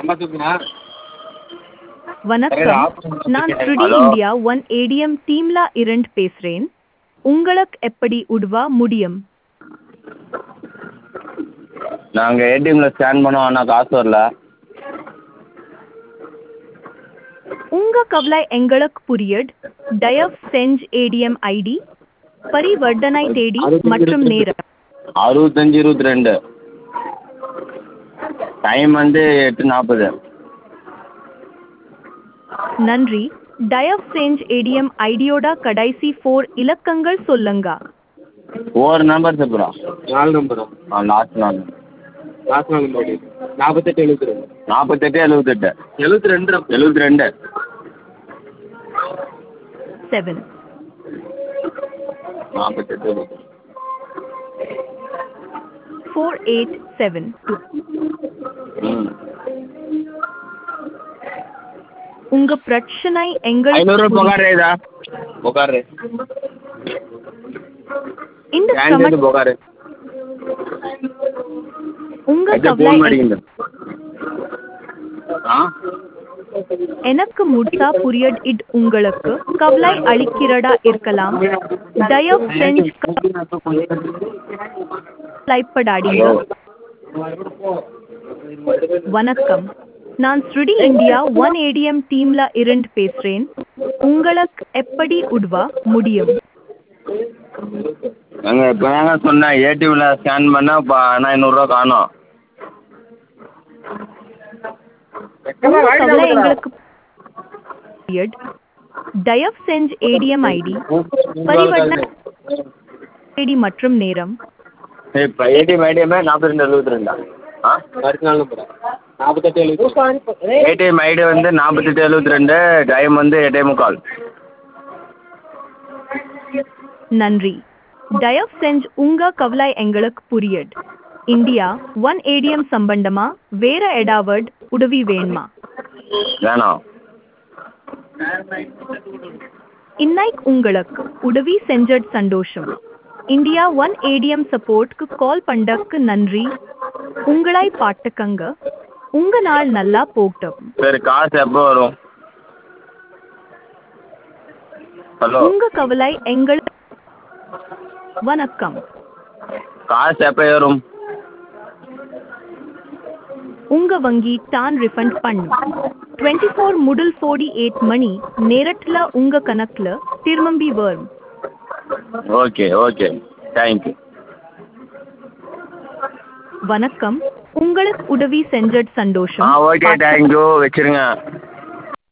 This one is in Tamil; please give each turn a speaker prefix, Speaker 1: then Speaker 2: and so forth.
Speaker 1: வணக்கம் நான் ஸ்ருடி
Speaker 2: Hello.
Speaker 1: இந்தியா ஒன் ஏடிஎம் டீம்ல இருந்து பேசுறேன் உங்களுக்கு எப்படி உதவ முடியும்
Speaker 2: நாங்கள் ஏடிஎம்மில் ஸ்கேன் பண்ணோம் ஆனால் காசு வரல
Speaker 1: உங்க கவலை எங்களுக்கு புரியுது தயவு செஞ்சு ஏடிஎம் ஐடி பரிவர்த்தனை தேதி மற்றும் நேரம்
Speaker 2: அறுபத்தஞ்சி இருபத்தி ரெண்டு டைம் வந்து எட்டு நாற்பது
Speaker 1: நன்றி தயவு செஞ்சு ஏடிஎம் ஐடியோட கடைசி ஃபோர் இலக்கங்கள் சொல்லுங்க
Speaker 2: ஒரு நம்பர் చెప్పురా
Speaker 3: நாலு நம்பரா
Speaker 2: లాస్ట్ నాలుగు
Speaker 3: லாஸ்ட் நாலு நம்பர் நாற்பத்தெட்டு எழுபத்தி ரெண்டு
Speaker 2: நாற்பத்தெட்டு எழுபத்தெட்டு
Speaker 3: எழுபத்தி ரெண்டு
Speaker 2: எழுபத்தி ரெண்டு
Speaker 1: செவன்
Speaker 2: நாற்பத்தெட்டு எழுபத்தி
Speaker 1: ஃபோர் எயிட் செவன் டூ
Speaker 2: ம்
Speaker 1: உங்க பிரச்சனை
Speaker 2: ஐநூறு
Speaker 1: எங்களுக்கு
Speaker 2: బొగారు రేదా బొగారు రే
Speaker 1: இந்த
Speaker 2: క్యాన్
Speaker 1: சம
Speaker 2: చేసి బొగారు
Speaker 1: உங்க
Speaker 2: అయితే
Speaker 1: கவலை
Speaker 2: ఫోన్ అడిగింది
Speaker 1: எனக்கு முழுசா புரியட் இட் உங்களுக்கு கவலை அளிக்கிறதா இருக்கலாம் தயவு செஞ்சு கவலைப்படாதீங்க வணக்கம் நான் ஸ்ருடி இந்தியா ஒன் ஏடிஎம் டீம்ல இருந்து பேசுறேன் உங்களுக்கு எப்படி உதவ முடியும்
Speaker 2: நாங்கள் இப்போ தாங்க சொன்னேன் ஏடிஎம்மில் ஸ்கேன் பண்ணால் இப்போ ஆனால் ஐநூறுரூவா காணோம்
Speaker 1: உங்க கவலை எங்களுக்கு புரியுது. தயவு செஞ்சு ஏடிஎம் ஐடி பரிவர்த்தனை ஐடி மற்றும் நேரம்
Speaker 2: இப்போ ஏடிஎம் ஐடிஎம்மே நாற்பத்தி ரெண்டு எழுபத்தி ரெண்டா ஆ
Speaker 3: அடுத்த நாலு நம்பரா நாற்பத்தெட்டு எழுபத்தி
Speaker 2: ஏடிஎம் ஐடி வந்து நாற்பத்தெட்டு எழுபத்தி ரெண்டு டைம் வந்து எட்டே முக்கால்
Speaker 1: நன்றி தயவு செஞ்சு உங்க கவலை எங்களுக்கு புரியுது இந்தியா ஒன் ஏடிஎம் சம்பந்தமா வேற ஏதாவது உதவி வேணுமா
Speaker 2: வேணாம்
Speaker 1: இன்னைக்கு உங்களுக்கு உதவி செஞ்சது சந்தோஷம் இந்தியா ஒன் ஏடிஎம் சப்போர்ட்க்கு கால் பண்ணக்கு நன்றி உங்களை பாட்டுக்கங்க உங்க நாள் நல்லா போகட்டும்
Speaker 2: சரி காசு எப்போ வரும் ஹலோ
Speaker 1: உங்க கவலை எங்கள் வணக்கம்
Speaker 2: காசு எப்போ ஏறும்
Speaker 1: உங்க வங்கி தான் ரிஃபண்ட் பண்ணும் டுவெண்ட்டி ஃபோர் முதல் ஃபோர்டி எயிட் மணி நேரத்துல உங்க கணக்குல திரும்பி வரும்
Speaker 2: ஓகே ஓகே தேங்க்யூ
Speaker 1: வணக்கம் உங்களுக்கு உதவி செஞ்சது
Speaker 2: ஆ
Speaker 1: சந்தோஷம்
Speaker 2: ஓகே தேங்க்யூ வச்சிருங்க